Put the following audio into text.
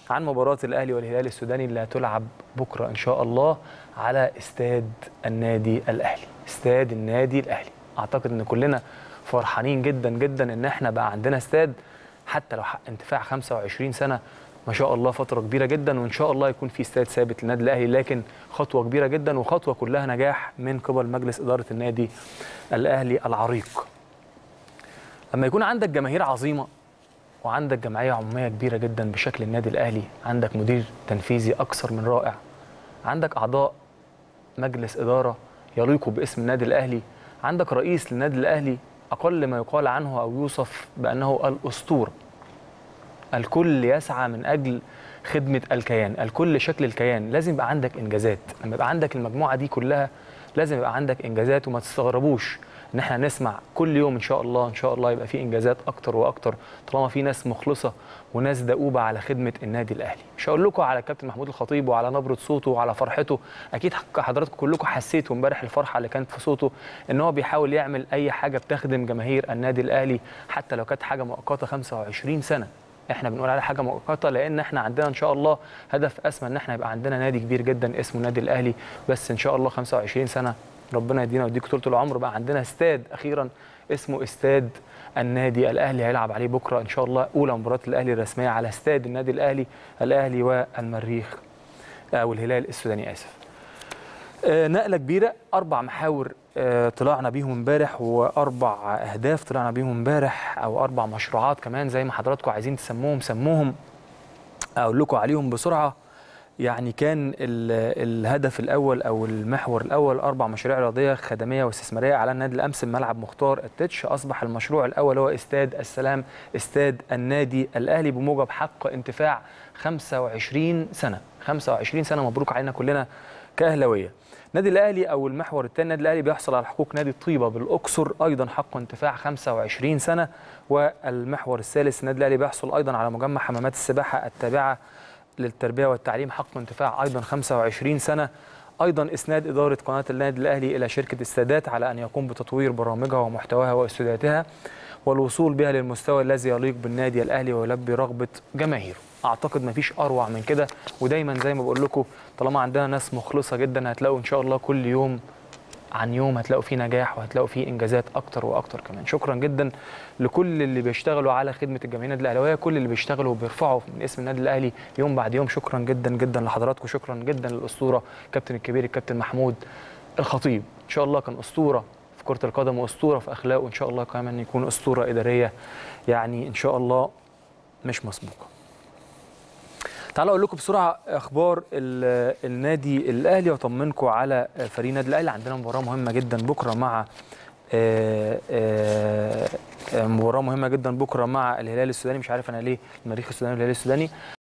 عن مباراه الاهلي والهلال السوداني اللي هتلعب بكره ان شاء الله على استاد النادي الاهلي استاد النادي الاهلي اعتقد ان كلنا فرحانين جدا جدا ان احنا بقى عندنا استاد حتى لو حق انتفاع 25 سنه ما شاء الله فتره كبيره جدا وان شاء الله يكون في استاد ثابت للنادي الاهلي لكن خطوه كبيره جدا وخطوه كلها نجاح من قبل مجلس اداره النادي الاهلي العريق لما يكون عندك جماهير عظيمه وعندك جمعيه عموميه كبيره جدا بشكل النادي الاهلي عندك مدير تنفيذي اكثر من رائع عندك اعضاء مجلس اداره يليقوا باسم النادي الاهلي عندك رئيس للنادي الاهلي اقل ما يقال عنه او يوصف بانه الاسطوره الكل يسعى من اجل خدمه الكيان الكل شكل الكيان لازم يبقى عندك انجازات لما يبقى عندك المجموعه دي كلها لازم يبقى عندك انجازات وما تستغربوش ان احنا نسمع كل يوم ان شاء الله ان شاء الله يبقى في انجازات اكتر واكتر طالما في ناس مخلصه وناس دؤوبه على خدمه النادي الاهلي مش هقول لكم على الكابتن محمود الخطيب وعلى نبره صوته وعلى فرحته اكيد حضراتكم كلكم حسيتوا امبارح الفرحه اللي كانت في صوته ان هو بيحاول يعمل اي حاجه بتخدم جماهير النادي الاهلي حتى لو كانت حاجه مؤقته 25 سنه احنا بنقول عليها حاجه مؤقته لان احنا عندنا ان شاء الله هدف اسمى ان احنا يبقى عندنا نادي كبير جدا اسمه النادي الاهلي بس ان شاء الله 25 سنه ربنا يدينا ويديكم طول العمر بقى عندنا استاد اخيرا اسمه استاد النادي الاهلي هيلعب عليه بكره ان شاء الله اولى مباراه الاهلي الرسميه على استاد النادي الاهلي الاهلي والمريخ او الهلال السوداني اسف آه نقله كبيره اربع محاور آه طلعنا بيهم امبارح واربع اهداف طلعنا بيهم امبارح او اربع مشروعات كمان زي ما حضراتكم عايزين تسموهم سموهم اقول لكم عليهم بسرعه يعني كان الهدف الاول او المحور الاول اربع مشاريع رياضيه خدميه واستثماريه على النادي الامس ملعب مختار التتش اصبح المشروع الاول هو استاد السلام استاد النادي الاهلي بموجب حق انتفاع 25 سنه 25 سنه مبروك علينا كلنا كاهلاويه النادي الاهلي او المحور الثاني النادي الاهلي بيحصل على حقوق نادي الطيبه بالاقصر ايضا حق انتفاع 25 سنه والمحور الثالث النادي الاهلي بيحصل ايضا على مجمع حمامات السباحه التابعه للتربيه والتعليم حق انتفاع ايضا 25 سنه ايضا اسناد اداره قناه النادي الاهلي الى شركه السادات على ان يقوم بتطوير برامجها ومحتواها واستوديوهاتها والوصول بها للمستوى الذي يليق بالنادي الاهلي ويلبي رغبه جماهيره اعتقد مفيش اروع من كده ودايما زي ما بقول لكم طالما عندنا ناس مخلصه جدا هتلاقوا ان شاء الله كل يوم عن يوم هتلاقوا فيه نجاح وهتلاقوا فيه انجازات اكتر واكتر كمان شكرا جدا لكل اللي بيشتغلوا على خدمه الجماهير النادي الاهلاويه كل اللي بيشتغلوا وبيرفعوا من اسم النادي الاهلي يوم بعد يوم شكرا جدا جدا لحضراتكم شكرا جدا للاسطوره الكابتن الكبير الكابتن محمود الخطيب ان شاء الله كان اسطوره في كره القدم واسطوره في اخلاقه وان شاء الله كمان يكون اسطوره اداريه يعني ان شاء الله مش مسبوقه تعالوا اقول لكم بسرعه اخبار النادي الاهلي واطمنكم على فريق النادي الاهلي عندنا مباراه مهمه جدا بكره مع مباراه مهمه جدا بكره مع الهلال السوداني مش عارف انا ليه المريخ السوداني والهلال السوداني